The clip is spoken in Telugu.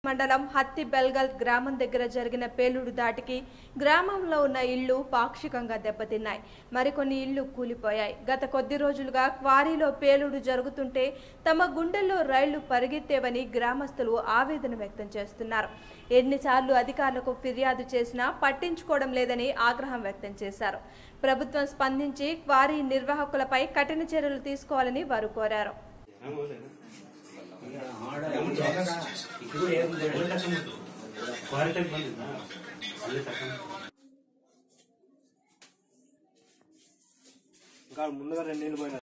మండలం హత్తి బెల్గల్ గ్రామం దగ్గర జరిగిన పేలుడు దాటికి గ్రామంలో ఉన్న ఇళ్లు పాక్షికంగా దెబ్బతిన్నాయి మరికొన్ని ఇళ్లు కూలిపోయాయి గత కొద్ది రోజులుగా క్వారీలో పేలుడు జరుగుతుంటే తమ గుండెల్లో రైళ్లు పరిగెత్తేవని గ్రామస్తులు ఆవేదన వ్యక్తం చేస్తున్నారు ఎన్నిసార్లు అధికారులకు ఫిర్యాదు చేసినా పట్టించుకోవడం లేదని ఆగ్రహం వ్యక్తం చేశారు ప్రభుత్వం స్పందించి క్వారీ నిర్వాహకులపై కఠిన చర్యలు తీసుకోవాలని వారు కోరారు ఇంకా ముందుగా రెండు నీళ్ళు పోయినా